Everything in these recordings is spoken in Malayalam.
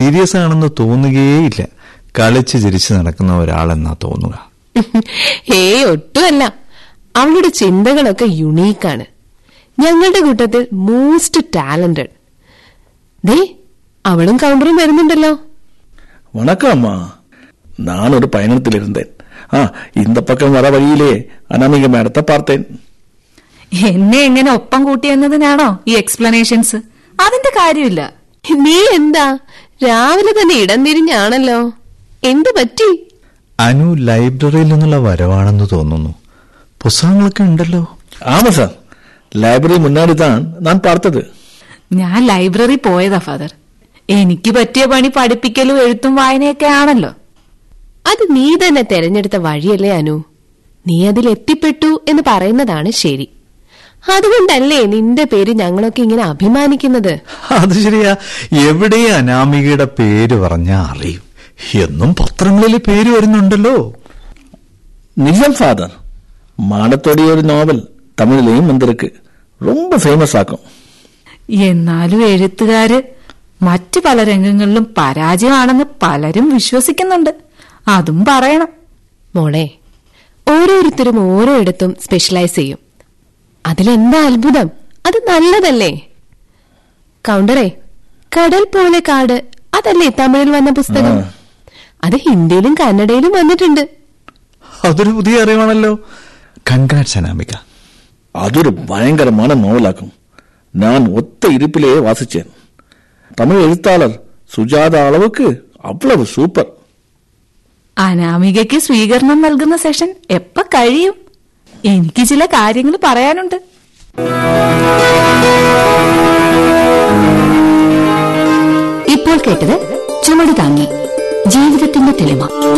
സീരിയസ് ആണെന്ന് തോന്നുകയേയില്ല കളിച്ച് ചിരിച്ച് നടക്കുന്ന ഒരാളെന്നാ തോന്നുക ഏയ് ഒട്ടുമല്ല അവളുടെ ചിന്തകളൊക്കെ യുണീക്കാണ് ഞങ്ങളുടെ കൂട്ടത്തിൽ മോസ്റ്റ് ടാലന്റഡ് ദേ അവളും കൗണ്ടറും വരുന്നുണ്ടല്ലോ வணக்கம் அம்மா நான் ஒரு பயணத்தில் இருந்தேன் ஆ இந்த பக்கம் வர வழியிலே அனாமிக மேடத்தை பார்த்தேன் എന്നെ എങ്ങനെ ഒപ്പം കൂട്ടിയെന്നതിനാണോ ഈ എക്സ്പ്ലനേഷൻസ് അതിന്റെ കാര്യമില്ല നീ എന്താ രാവിലെ തന്നെ ഇടം തിരിഞ്ഞാണല്ലോ എന്ത് പറ്റി അനു ലൈബ്രറിയിൽ നിന്നുള്ള വരവാണെന്ന് തോന്നുന്നു പുസ്തകങ്ങളൊക്കെ ഉണ്ടല്ലോ ஆமா சார் லைப்ரரி முன்னாடி தான் நான் பார்த்தது ഞാൻ ലൈബ്രറി പോയതാ ഫാദർ എനിക്ക് പറ്റിയ പണി പഠിപ്പിക്കലും എഴുത്തും വായനയൊക്കെ ആണല്ലോ അത് നീ തന്നെ തെരഞ്ഞെടുത്ത വഴിയല്ലേ അനു നീ അതിൽ എത്തിപ്പെട്ടു എന്ന് പറയുന്നതാണ് ശരി അതുകൊണ്ടല്ലേ നിന്റെ പേര് ഞങ്ങളൊക്കെ ഇങ്ങനെ അഭിമാനിക്കുന്നത് അത് ശരിയാ എവിടെ അനാമികയുടെ പേര് പറഞ്ഞാ അറിയും എന്നും പത്രങ്ങളിൽ പേര് വരുന്നുണ്ടല്ലോ நிஜம் ஃபாதர் மாடத்தோடைய ஒரு நாவல் தமிழ்லயும் வந்திருக்கு ரொம்ப ஃபேமஸ் ஆக்கும் എന്നാലും എഴുത്തുകാര് മറ്റു പല രംഗങ്ങളിലും പരാജയമാണെന്ന് പലരും വിശ്വസിക്കുന്നുണ്ട് അതും പറയണം മോളെ ഓരോരുത്തരും ഓരോയിടത്തും സ്പെഷ്യലൈസ് ചെയ്യും അതിലെന്താ അത്ഭുതം അത് നല്ലതല്ലേ കൗണ്ടറേ കടൽ പോലെ കാട് അതല്ലേ തമിഴിൽ വന്ന പുസ്തകം ആ. അത് ഹിന്ദിയിലും കന്നഡയിലും വന്നിട്ടുണ്ട് അതൊരു പുതിയ അറിവാണല്ലോ കൺഗ്രാറ്റ്സ് അനാമിക அது ஒரு பயங்கரமான நாவலாக்கும் நான் ஒத்த இருப்பிலேயே வாசிச்சேன் தமிழ் எழுத்தாளர் சுஜாதா அளவுக்கு அவ்வளவு சூப்பர் അനാമികയ്ക്ക് സ്വീകരണം നൽകുന്ന സെഷൻ എപ്പ കഴിയും എനിക്ക് ചില കാര്യങ്ങൾ പറയാനുണ്ട് ഇപ്പോൾ കേട്ടത് ചുമട് താങ്ങി ജീവിതത്തിന്റെ തെളിമ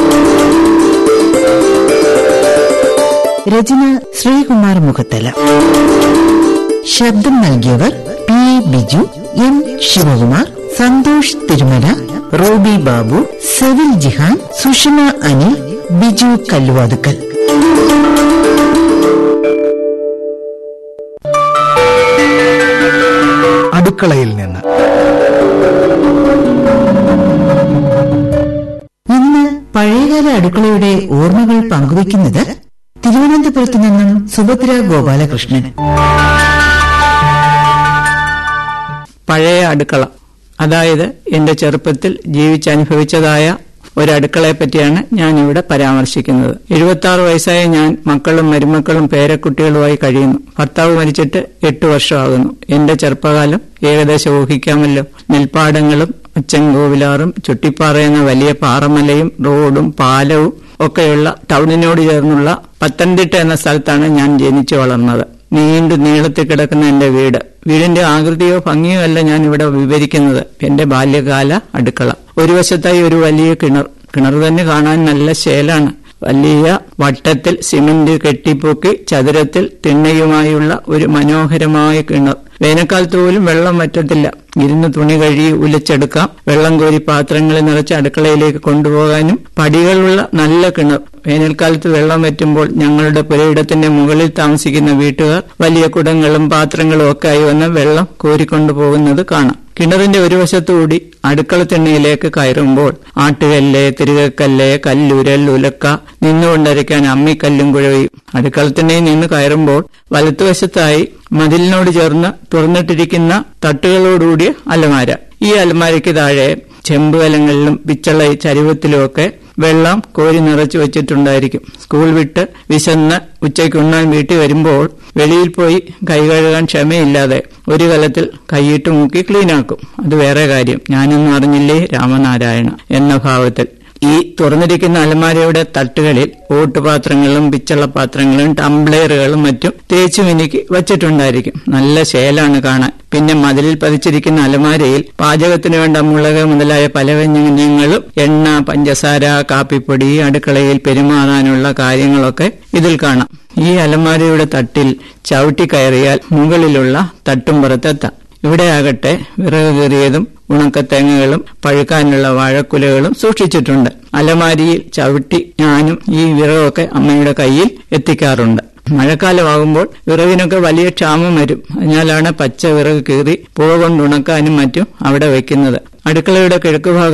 രചന ശ്രീകുമാർ മുഖത്തല ശബ്ദം നൽകിയവർ P A Biju M Sivakumar Santhosh Thirumala Roby Babu സെവിൽ ജിഹാൻ സുഷമ അനിൽ ബിജു കല്ലുവാതുക്കൽ അടുക്കളയിൽ നിന്ന് ഇന്ന് പഴയകാല അടുക്കളയുടെ ഓർമ്മകൾ പങ്കുവയ്ക്കുന്നത് തിരുവനന്തപുരത്ത് നിന്നും സുഭദ്ര ഗോപാലകൃഷ്ണൻ പഴയ അടുക്കള അതായത് എന്റെ ചെറുപ്പത്തിൽ ജീവിച്ചനുഭവിച്ചതായ ഒരു അടുക്കളയെ പറ്റിയാണ് ഞാൻ ഇവിടെ പരാമർശിക്കുന്നത് എഴുപത്തി ആറ് വയസ്സായ ഞാൻ മക്കളും മരുമക്കളും പേരക്കുട്ടികളുമായി കഴിയുന്നു ഭർത്താവ് മരിച്ചിട്ട് എട്ട് വർഷമാകുന്നു എന്റെ ചെറുപ്പകാലം ഏകദേശം ഊഹിക്കാമല്ലോ നെൽപ്പാടങ്ങളും അച്ചൻകോവിലാറും ചുട്ടിപ്പാറ എന്ന വലിയ പാറമലയും റോഡും പാലവും ഒക്കെയുള്ള ടൗണിനോട് ചേർന്നുള്ള പത്തനംതിട്ട എന്ന സ്ഥലത്താണ് ഞാൻ ജനിച്ചു വളർന്നത് നീണ്ടു നീളത്തിൽ കിടക്കുന്ന എന്റെ വീട് വീടിന്റെ ആകൃതിയോ ഭംഗിയോ അല്ല ഞാൻ ഇവിടെ വിവരിക്കുന്നത് എന്റെ ബാല്യകാല അടുക്കള ഒരു വശത്തായി ഒരു വലിയ കിണർ കിണർ തന്നെ കാണാൻ നല്ല ശേലാണ് വലിയ വട്ടത്തിൽ സിമന്റ് കെട്ടിപ്പൊക്കി ചതുരത്തിൽ തിണ്ണയുമായുള്ള ഒരു മനോഹരമായ കിണർ വേനൽക്കാലത്ത് പോലും വെള്ളം വറ്റത്തില്ല ഇരുന്ന് തുണി കഴുകി ഉലച്ചെടുക്കാം വെള്ളം കോരി പാത്രങ്ങളിൽ നിറച്ച് അടുക്കളയിലേക്ക് കൊണ്ടുപോകാനും പടികളുള്ള നല്ല കിണർ വേനൽക്കാലത്ത് വെള്ളം വറ്റുമ്പോൾ ഞങ്ങളുടെ പുരയിടത്തിന്റെ മുകളിൽ താമസിക്കുന്ന വീട്ടുകാർ വലിയ കുടങ്ങളും പാത്രങ്ങളും ഒക്കെ ആയി വന്ന് വെള്ളം കോരിക്കൊണ്ടുപോകുന്നത് കാണാം കിണറിന്റെ ഒരു വശത്തുകൂടി അടുക്കള തിണ്ണയിലേക്ക് കയറുമ്പോൾ ആട്ടുകല്ല് തിരുകക്കല്ല് കല്ലുരൽ ഉലക്ക നിന്നുകൊണ്ടരയ്ക്കാൻ അമ്മിക്കല്ലും കുഴവയും അടുക്കള തിണ്ണയിൽ നിന്ന് കയറുമ്പോൾ വലത്തുവശത്തായി മതിലിനോട് ചേർന്ന് തുറന്നിട്ടിരിക്കുന്ന തട്ടുകളോടുകൂടിയ അലമാര ഈ അലമാരയ്ക്ക് താഴെ ചെമ്പുകലങ്ങളിലും പിച്ചള ചരിവത്തിലുമൊക്കെ വെള്ളം കോരി നിറച്ചു വെച്ചിട്ടുണ്ടായിരിക്കും സ്കൂൾ വിട്ട് വിശന്ന് ഉച്ചയ്ക്ക് ഉണ്ണാൻ വീട്ടിൽ വരുമ്പോൾ വെളിയിൽ പോയി കൈ കഴുകാൻ ക്ഷമയില്ലാതെ ഒരു കലത്തിൽ കൈയിട്ട് മുക്കി ക്ലീനാക്കും അത് വേറെ കാര്യം ഞാനൊന്നും അറിഞ്ഞില്ലേ രാമനാരായണ എന്ന ഭാവത്തിൽ ഈ തുറന്നിരിക്കുന്ന അലമാരയുടെ തട്ടുകളിൽ ഓട്ടുപാത്രങ്ങളും പിച്ചളപാത്രങ്ങളും ടംബ്ലെയറുകളും മറ്റും തേച്ചു മിനുക്കി വച്ചിട്ടുണ്ടായിരിക്കും നല്ല ശേലാണ് കാണാൻ പിന്നെ മതിലിൽ പതിച്ചിരിക്കുന്ന അലമാരയിൽ പാചകത്തിന് വേണ്ട മുളക് മുതലായ പല വ്യഞ്ജനങ്ങളും എണ്ണ പഞ്ചസാര കാപ്പിപ്പൊടി അടുക്കളയിൽ പെരുമാറാനുള്ള കാര്യങ്ങളൊക്കെ ഇതിൽ കാണാം ഈ അലമാരയുടെ തട്ടിൽ ചവിട്ടി കയറിയാൽ മുകളിലുള്ള തട്ടും പുറത്തെത്താം ഇവിടെയാകട്ടെ വിറക് കീറിയതും ഉണക്കത്തേങ്ങകളും പഴുക്കാനുള്ള വാഴക്കുലകളും സൂക്ഷിച്ചിട്ടുണ്ട് അലമാരിയിൽ ചവിട്ടി ഞാനും ഈ വിറകൊക്കെ അമ്മയുടെ കയ്യിൽ എത്തിക്കാറുണ്ട് മഴക്കാലമാകുമ്പോൾ വിറകിനൊക്കെ വലിയ ക്ഷാമം വരും അതിനാലാണ് പച്ച വിറക് കീറി പുക കൊണ്ട് ഉണക്കാനും മറ്റും അവിടെ വെക്കുന്നത് അടുക്കളയുടെ കിഴക്ക് ഭാഗം